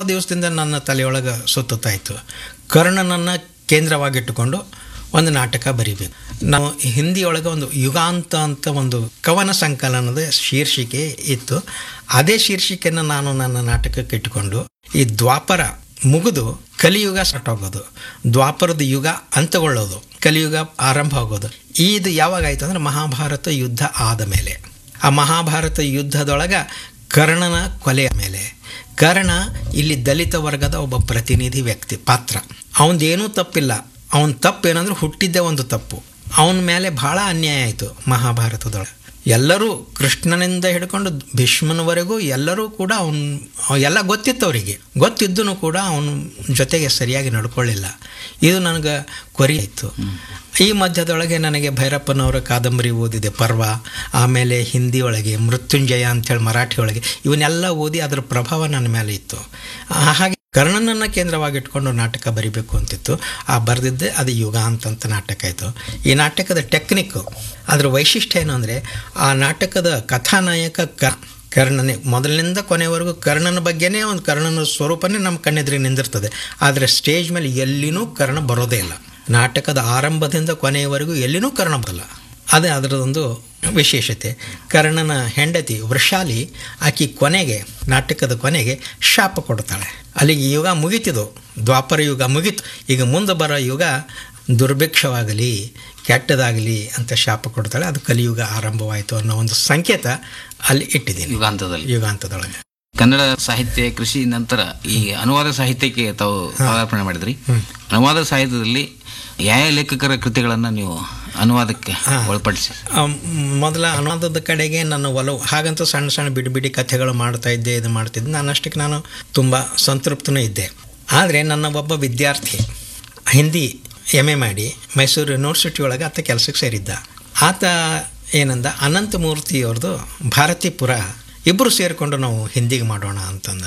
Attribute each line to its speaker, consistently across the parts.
Speaker 1: ದಿವಸದಿಂದ ನನ್ನ ತಲೆಯೊಳಗೆ ಸುತ್ತುತ್ತಾ ಇತ್ತು ಕರ್ಣನನ್ನು ಕೇಂದ್ರವಾಗಿಟ್ಟುಕೊಂಡು ಒಂದು ನಾಟಕ ಬರೀಬೇಕು ನಾವು ಹಿಂದಿಯೊಳಗೆ ಒಂದು ಯುಗಾಂತ ಅಂತ ಒಂದು ಕವನ ಸಂಕಲನದ ಶೀರ್ಷಿಕೆ ಇತ್ತು ಅದೇ ಶೀರ್ಷಿಕೆಯನ್ನು ನಾನು ನನ್ನ ನಾಟಕಕ್ಕೆ ಇಟ್ಟುಕೊಂಡು ಈ ದ್ವಾಪರ ಮುಗಿದು ಕಲಿಯುಗ ಸ್ಟಾರ್ಟ್ ಆಗೋದು ದ್ವಾಪರದ ಯುಗ ಅಂತಗೊಳ್ಳೋದು ಕಲಿಯುಗ ಆರಂಭ ಆಗೋದು ಇದು ಯಾವಾಗ ಆಯಿತು ಅಂದರೆ ಮಹಾಭಾರತ ಯುದ್ಧ ಆದ ಮೇಲೆ ಆ ಮಹಾಭಾರತ ಯುದ್ಧದೊಳಗೆ ಕರ್ಣನ ಕೊಲೆಯ ಮೇಲೆ ಕರ್ಣ ಇಲ್ಲಿ ದಲಿತ ವರ್ಗದ ಒಬ್ಬ ಪ್ರತಿನಿಧಿ ವ್ಯಕ್ತಿ ಪಾತ್ರ ಅವನದೇನೂ ತಪ್ಪಿಲ್ಲ ಅವನ ತಪ್ಪು ಏನಂದ್ರೆ ಹುಟ್ಟಿದ್ದೇ ಒಂದು ತಪ್ಪು ಅವನ ಮೇಲೆ ಭಾಳ ಅನ್ಯಾಯ ಆಯಿತು ಮಹಾಭಾರತದೊಳಗೆ ಎಲ್ಲರೂ ಕೃಷ್ಣನಿಂದ ಹಿಡ್ಕೊಂಡು ಭೀಷ್ಮನವರೆಗೂ ಎಲ್ಲರೂ ಕೂಡ ಅವನು ಎಲ್ಲ ಗೊತ್ತಿತ್ತು ಅವರಿಗೆ ಗೊತ್ತಿದ್ದೂ ಕೂಡ ಅವನ ಜೊತೆಗೆ ಸರಿಯಾಗಿ ನಡ್ಕೊಳ್ಳಿಲ್ಲ ಇದು ನನಗೆ ಕೊರಿ ಆಯಿತು ಈ ಮಧ್ಯದೊಳಗೆ ನನಗೆ ಭೈರಪ್ಪನವರ ಕಾದಂಬರಿ ಓದಿದೆ ಪರ್ವ ಆಮೇಲೆ ಹಿಂದಿ ಒಳಗೆ ಮೃತ್ಯುಂಜಯ ಅಂಥೇಳಿ ಮರಾಠಿ ಒಳಗೆ ಇವನ್ನೆಲ್ಲ ಓದಿ ಅದರ ಪ್ರಭಾವ ನನ್ನ ಮೇಲೆ ಇತ್ತು ಹಾಗೆ ಕರ್ಣನನ್ನು ಕೇಂದ್ರವಾಗಿಟ್ಕೊಂಡು ನಾಟಕ ಬರಿಬೇಕು ಅಂತಿತ್ತು ಆ ಬರೆದಿದ್ದೆ ಅದು ಯುಗ ಅಂತಂತ ನಾಟಕ ಆಯಿತು ಈ ನಾಟಕದ ಟೆಕ್ನಿಕ್ಕು ಅದರ ವೈಶಿಷ್ಟ್ಯ ಏನು ಅಂದರೆ ಆ ನಾಟಕದ ಕಥಾನಾಯಕ ಕ ಕರ್ಣನೇ ಮೊದಲಿನಿಂದ ಕೊನೆವರೆಗೂ ಕರ್ಣನ ಬಗ್ಗೆನೇ ಒಂದು ಕರ್ಣನ ಸ್ವರೂಪನೇ ನಮ್ಮ ಕಣ್ಣೆದುರಿಗೆ ನಿಂದಿರ್ತದೆ ಆದರೆ ಸ್ಟೇಜ್ ಮೇಲೆ ಎಲ್ಲಿನೂ ಕರ್ಣ ಬರೋದೇ ಇಲ್ಲ ನಾಟಕದ ಆರಂಭದಿಂದ ಕೊನೆಯವರೆಗೂ ಎಲ್ಲಿನೂ ಕರ್ಣ ಬರಲ್ಲ ಅದೇ ಅದರದೊಂದು ವಿಶೇಷತೆ ಕರ್ಣನ ಹೆಂಡತಿ ವೃಷಾಲಿ ಆಕಿ ಕೊನೆಗೆ ನಾಟಕದ ಕೊನೆಗೆ ಶಾಪ ಕೊಡ್ತಾಳೆ ಅಲ್ಲಿಗೆ ಯುಗ ಮುಗೀತಿದು ದ್ವಾಪರ ಯುಗ ಮುಗೀತು ಈಗ ಮುಂದೆ ಬರೋ ಯುಗ ದುರ್ಭಿಕ್ಷವಾಗಲಿ ಕೆಟ್ಟದಾಗಲಿ ಅಂತ ಶಾಪ ಕೊಡ್ತಾಳೆ ಅದು ಕಲಿಯುಗ ಆರಂಭವಾಯಿತು ಅನ್ನೋ ಒಂದು ಸಂಕೇತ ಅಲ್ಲಿ ಇಟ್ಟಿದ್ದೀನಿ
Speaker 2: ಯುಗಾಂತದಲ್ಲಿ
Speaker 1: ಯುಗಾಂತದೊಳಗೆ
Speaker 2: ಕನ್ನಡ ಸಾಹಿತ್ಯ ಕೃಷಿ ನಂತರ ಈ ಅನುವಾದ ಸಾಹಿತ್ಯಕ್ಕೆ ತಾವು ಪದಾರ್ಪಣೆ ಮಾಡಿದ್ರಿ ಅನುವಾದ ಸಾಹಿತ್ಯದಲ್ಲಿ ಯಾವ ಲೇಖಕರ ಕೃತಿಗಳನ್ನು ನೀವು ಅನುವಾದಕ್ಕೆ ಒಳಪಡಿಸಿ
Speaker 1: ಆ, ಮೊದಲ ಅನುವಾದದ ಕಡೆಗೆ ನನ್ನ ಒಲವು ಹಾಗಂತೂ ಸಣ್ಣ ಸಣ್ಣ ಬಿಡಿ ಬಿಡಿ ಕಥೆಗಳು ಮಾಡ್ತಾ ಇದ್ದೆ ಇದು ಮಾಡ್ತಿದ್ದೆ ನಾನು ಅಷ್ಟಕ್ಕೆ ನಾನು ತುಂಬ ಸಂತೃಪ್ತನೂ ಇದ್ದೆ ಆದರೆ ನನ್ನ ಒಬ್ಬ ವಿದ್ಯಾರ್ಥಿ ಹಿಂದಿ ಎಮ್ ಎ ಮಾಡಿ ಮೈಸೂರು ಯೂನಿವರ್ಸಿಟಿ ಒಳಗೆ ಆತ ಕೆಲಸಕ್ಕೆ ಸೇರಿದ್ದ ಆತ ಏನಂದ ಅನಂತಮೂರ್ತಿಯವ್ರದ್ದು ಭಾರತೀಪುರ ಇಬ್ಬರು ಸೇರಿಕೊಂಡು ನಾವು ಹಿಂದಿಗೆ ಮಾಡೋಣ ಅಂತಂದ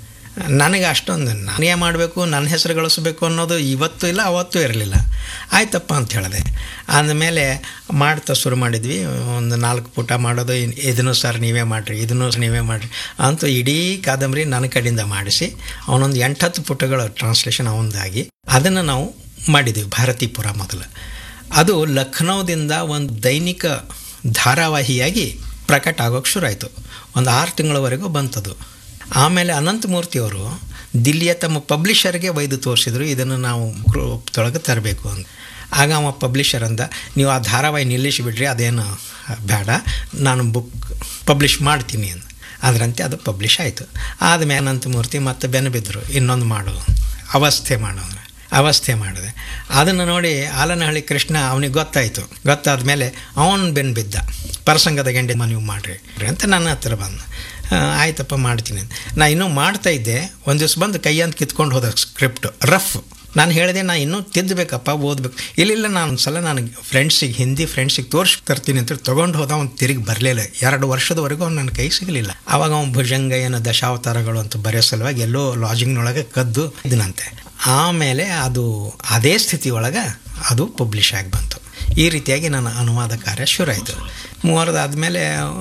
Speaker 1: ನನಗೆ ಅಷ್ಟೊಂದು ನಾನೇ ಮಾಡಬೇಕು ನನ್ನ ಹೆಸರು ಗಳಿಸ್ಬೇಕು ಅನ್ನೋದು ಇವತ್ತು ಇಲ್ಲ ಅವತ್ತೂ ಇರಲಿಲ್ಲ ಆಯ್ತಪ್ಪ ಅಂತ ಹೇಳಿದೆ ಆದಮೇಲೆ ಮಾಡ್ತಾ ಶುರು ಮಾಡಿದ್ವಿ ಒಂದು ನಾಲ್ಕು ಪುಟ ಮಾಡೋದು ಇನ್- ಇದನ್ನು ಸರ್ ನೀವೇ ಮಾಡಿರಿ ಇದನ್ನು ನೀವೇ ಮಾಡಿರಿ ಅಂತೂ ಇಡೀ ಕಾದಂಬರಿ ನನ್ನ ಕಡೆಯಿಂದ ಮಾಡಿಸಿ ಅವನೊಂದು ಎಂಟತ್ತು ಪುಟಗಳ ಟ್ರಾನ್ಸ್ಲೇಷನ್ ಅವನದಾಗಿ ಅದನ್ನು ನಾವು ಮಾಡಿದ್ದೀವಿ ಭಾರತೀಪುರ ಮೊದಲು ಅದು ಲಖನೌದಿಂದ ಒಂದು ದೈನಿಕ ಧಾರಾವಾಹಿಯಾಗಿ ಪ್ರಕಟ ಆಗೋಕ್ಕೆ ಶುರು ಆಯಿತು ಒಂದು ಆರು ತಿಂಗಳವರೆಗೂ ಬಂತದು ಆಮೇಲೆ ಅನಂತಮೂರ್ತಿಯವರು ದಿಲ್ಲಿಯ ತಮ್ಮ ಪಬ್ಲಿಷರ್ಗೆ ಒಯ್ದು ತೋರಿಸಿದ್ರು ಇದನ್ನು ನಾವು ಗ್ರೂಪ್ದೊಳಗೆ ತರಬೇಕು ಅಂತ ಆಗ ಅವ ಪಬ್ಲಿಷರ್ ಅಂದ ನೀವು ಆ ಧಾರಾವಾಹಿ ನಿಲ್ಲಿಸಿಬಿಡ್ರಿ ಅದೇನು ಬೇಡ ನಾನು ಬುಕ್ ಪಬ್ಲಿಷ್ ಮಾಡ್ತೀನಿ ಅಂತ ಅದರಂತೆ ಅದು ಪಬ್ಲಿಷ್ ಆಯಿತು ಆದಮೇಲೆ ಅನಂತಮೂರ್ತಿ ಮತ್ತೆ ಬೆನ್ನು ಬಿದ್ದರು ಇನ್ನೊಂದು ಮಾಡು ಅವಸ್ಥೆ ಮಾಡು ಅಂದ್ರೆ ಅವಸ್ಥೆ ಮಾಡಿದೆ ಅದನ್ನು ನೋಡಿ ಆಲನಹಳ್ಳಿ ಕೃಷ್ಣ ಅವನಿಗೆ ಗೊತ್ತಾಯಿತು ಗೊತ್ತಾದ ಮೇಲೆ ಅವನು ಬೆನ್ನು ಬಿದ್ದ ಪರಸಂಗದ ಗಂಡೆ ನೀವು ಮಾಡಿರಿ ಅಂತ ನನ್ನ ಹತ್ರ ಬಂದ ಆ, ಆಯ್ತಪ್ಪ ಮಾಡ್ತೀನಿ ಅಂತ ನಾ ಇನ್ನೂ ಮಾಡ್ತಾ ಇದ್ದೆ ಒಂದು ದಿವಸ ಬಂದು ಕೈಯಂತ ಕಿತ್ಕೊಂಡು ಹೋದ ಸ್ಕ್ರಿಪ್ಟ್ ರಫ್ ನಾನು ಹೇಳಿದೆ ನಾ ಇನ್ನೂ ತಿದ್ದಬೇಕಪ್ಪ ಓದಬೇಕು ಇಲ್ಲಿಲ್ಲ ನಾನು ಒಂದು ಸಲ ನನಗೆ ಫ್ರೆಂಡ್ಸಿಗೆ ಹಿಂದಿ ಫ್ರೆಂಡ್ಸಿಗೆ ತೋರಿಸಿ ತರ್ತೀನಿ ಅಂತ ತೊಗೊಂಡು ಹೋದ ಅವ್ನು ತಿರುಗಿ ಬರಲಿಲ್ಲ ಎರಡು ವರ್ಷದವರೆಗೂ ಅವ್ನು ನನ್ನ ಕೈ ಸಿಗಲಿಲ್ಲ ಆವಾಗ ಅವ್ನು ಭುಜಂಗ ಏನು ದಶಾವತಾರಗಳು ಅಂತ ಬರೆಯೋ ಸಲುವಾಗಿ ಎಲ್ಲೋ ಲಾಜಿಂಗ್ನೊಳಗೆ ಕದ್ದು ಇದನಂತೆ ಆಮೇಲೆ ಅದು ಅದೇ ಸ್ಥಿತಿಯೊಳಗೆ ಅದು ಪಬ್ಲಿಷ್ ಆಗಿ ಬಂತು ಈ ರೀತಿಯಾಗಿ ನನ್ನ ಅನುವಾದ ಕಾರ್ಯ ಶುರು ಆಯಿತು ಮೂವರದಾದಮೇಲೆ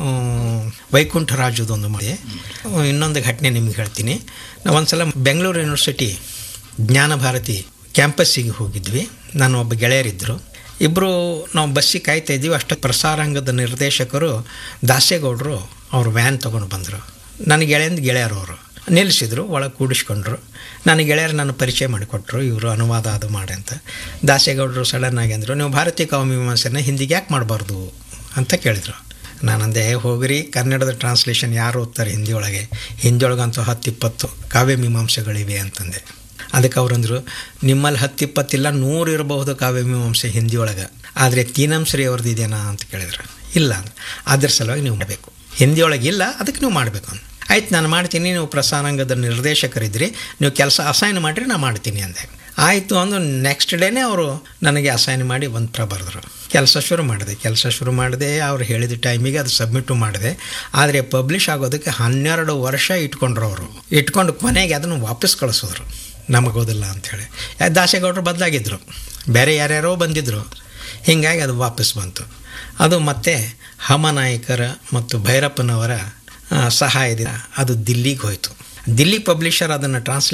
Speaker 1: ವೈಕುಂಠರಾಜದೊಂದು ಮಾಡಿ ಇನ್ನೊಂದು ಘಟನೆ ನಿಮ್ಗೆ ಹೇಳ್ತೀನಿ ನಾವು ಒಂದು ಸಲ ಬೆಂಗಳೂರು ಯೂನಿವರ್ಸಿಟಿ ಜ್ಞಾನ ಭಾರತಿ ಕ್ಯಾಂಪಸ್ಸಿಗೆ ಹೋಗಿದ್ವಿ ನಾನು ಒಬ್ಬ ಗೆಳೆಯರಿದ್ದರು ಇಬ್ಬರು ನಾವು ಬಸ್ಸಿಗೆ ಕಾಯ್ತಾ ಇದ್ವಿ ಅಷ್ಟು ಪ್ರಸಾರಾಂಗದ ನಿರ್ದೇಶಕರು ದಾಸೇಗೌಡರು ಅವ್ರು ವ್ಯಾನ್ ತೊಗೊಂಡು ಬಂದರು ನನ್ನ ಗೆಳೆಯಂದು ಗೆಳೆಯರು ಅವರು ನಿಲ್ಲಿಸಿದ್ರು ಒಳಗೆ ಕೂಡಿಸ್ಕೊಂಡ್ರು ನನ್ನ ಗೆಳೆಯರು ನನ್ನ ಪರಿಚಯ ಮಾಡಿಕೊಟ್ರು ಇವರು ಅನುವಾದ ಅದು ಮಾಡಿ ಅಂತ ದಾಸೇಗೌಡರು ಸಡನ್ ಆಗಿ ಅಂದರು ನೀವು ಭಾರತೀಯ ಕಾವ್ಯಮೀಮಾಂಸೆನ ಹಿಂದಿಗೆ ಯಾಕೆ ಮಾಡಬಾರ್ದು ಅಂತ ಕೇಳಿದರು ನಾನಂದೆ ಹೋಗ್ರಿ ಕನ್ನಡದ ಟ್ರಾನ್ಸ್ಲೇಷನ್ ಯಾರು ಓದ್ತಾರೆ ಹಿಂದಿ ಒಳಗೆ ಹಿಂದಿ ಒಳಗಂತೂ ಹತ್ತಿಪ್ಪತ್ತು ಕಾವ್ಯ ಮೀಮಾಂಸೆಗಳಿವೆ ಅಂತಂದೆ ಅದಕ್ಕೆ ಅವ್ರಂದರು ನಿಮ್ಮಲ್ಲಿ ಹತ್ತಿಪ್ಪತ್ತಿಲ್ಲ ನೂರು ಇರಬಹುದು ಕಾವ್ಯ ಮೀಮಾಂಸೆ ಹಿಂದಿ ಒಳಗೆ ಆದರೆ ತೀನಂಶ್ರೀ ಅವ್ರದ್ದು ಇದೆಯಾ ಅಂತ ಕೇಳಿದ್ರು ಇಲ್ಲ ಅಂದ ಅದ್ರ ಸಲುವಾಗಿ ನೀವು ಮಾಡಬೇಕು ಹಿಂದಿ ಒಳಗೆ ಇಲ್ಲ ಅದಕ್ಕೆ ನೀವು ಮಾಡಬೇಕು ಅಂತ ಆಯ್ತು ನಾನು ಮಾಡ್ತೀನಿ ನೀವು ಪ್ರಸಾರಾಂಗದ ನಿರ್ದೇಶಕರಿದ್ರಿ ನೀವು ಕೆಲಸ ಅಸೈನ್ ಮಾಡಿರಿ ನಾನು ಮಾಡ್ತೀನಿ ಅಂದೆ ಆಯಿತು ಅಂದು ನೆಕ್ಸ್ಟ್ ಡೇನೇ ಅವರು ನನಗೆ ಅಸೈನ್ ಮಾಡಿ ಒಂದು ಪ್ರ ಬರೆದ್ರು ಕೆಲಸ ಶುರು ಮಾಡಿದೆ ಕೆಲಸ ಶುರು ಮಾಡಿದೆ ಅವ್ರು ಹೇಳಿದ ಟೈಮಿಗೆ ಅದು ಸಬ್ಮಿಟು ಮಾಡಿದೆ ಆದರೆ ಪಬ್ಲಿಷ್ ಆಗೋದಕ್ಕೆ ಹನ್ನೆರಡು ವರ್ಷ ಇಟ್ಕೊಂಡ್ರು ಅವರು ಇಟ್ಕೊಂಡು ಕೊನೆಗೆ ಅದನ್ನು ವಾಪಸ್ ಕಳಿಸಿದ್ರು ನಮಗೋದಿಲ್ಲ ಅಂಥೇಳಿ ದಾಸೇಗೌಡರು ಬದಲಾಗಿದ್ದರು ಬೇರೆ ಯಾರ್ಯಾರೋ ಬಂದಿದ್ದರು ಹೀಗಾಗಿ ಅದು ವಾಪಸ್ ಬಂತು ಅದು ಮತ್ತೆ ಹಮನಾಯಕರ ಮತ್ತು ಭೈರಪ್ಪನವರ ಆ, ಸಹಾಯದಿಂದ ಅದು ದಿಲ್ಲಿಗೆ ಹೋಯಿತು ದಿಲ್ಲಿ ಪಬ್ಲಿಷರ್ ಅದನ್ನು ಟ್ರಾನ್ಸ್ಲೇಟ್